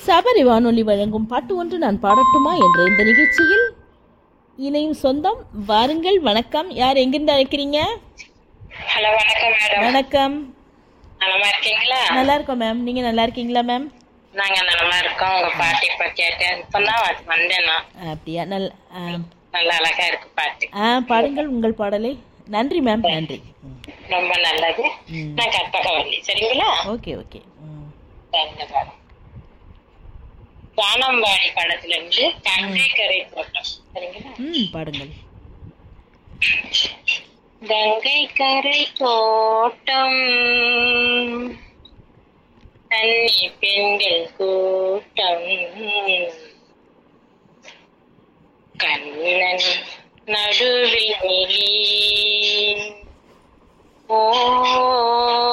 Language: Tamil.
சபரி வானொலி வழங்கும் பாட்டு ஒன்று நான் பாடட்டுமா என்ற இந்த நிகழ்ச்சியில் இணையும் சொந்தம் வாருங்கள் வணக்கம் யார் எங்கிருந்து அழைக்கிறீங்க ஹலோ வணக்கம் மேடம் வணக்கம் நலமா இருக்கீங்களா நல்லா இருக்கோம் மேம் நீங்க நல்லா இருக்கீங்களா மேம் நாங்க நலமா இருக்கோம் உங்க பாட்டி இப்ப கேட்டேன் இப்பதான் வ- வந்தேன் நான் அப்படியா நல் ஆ, நல்ல அழகா இருக்கு பாட்டு ஆ பாடுங்கள் உங்கள் பாடலை நன்றி மேம் நன்றி ம், ரொம்ப நல்லது ம். நான் கற்பகவல்லி சரிங்களா ஓகே ஓகே ம், சரிங்க மேடம் வானம்பாடி படத்துல இருந்து கங்கை கரை தோட்டம் சரிங்களா ம் பாடுங்கள் கங்கை கரை தோட்டம் தண்ணி பெண்கள் கூட்டம் கண்ணன் நடுவில் நிலி ஓ